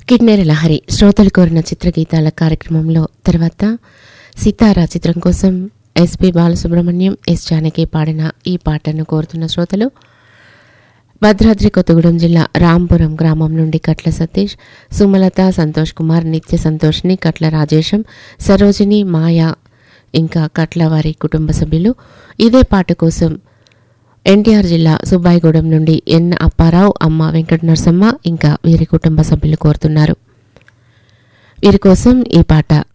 కిడ్నేర లహరి శ్రోతలు కోరిన చిత్రగీతాల కార్యక్రమంలో తర్వాత సితారా చిత్రం కోసం ఎస్పి బాలసుబ్రహ్మణ్యం ఎస్ జానకి పాడిన ఈ పాటను కోరుతున్న శ్రోతలు భద్రాద్రి కొత్తగూడెం జిల్లా రాంపురం గ్రామం నుండి కట్ల సతీష్ సుమలత సంతోష్ కుమార్ నిత్య సంతోష్ని కట్ల రాజేశం సరోజిని మాయా ఇంకా కట్ల వారి కుటుంబ సభ్యులు ఇదే పాట కోసం ఎన్టీఆర్ జిల్లా సుబ్బాయిగూడెం నుండి ఎన్ అప్పారావు అమ్మ వెంకట నరసమ్మ ఇంకా వీరి కుటుంబ సభ్యులు కోరుతున్నారు వీరి కోసం ఈ పాట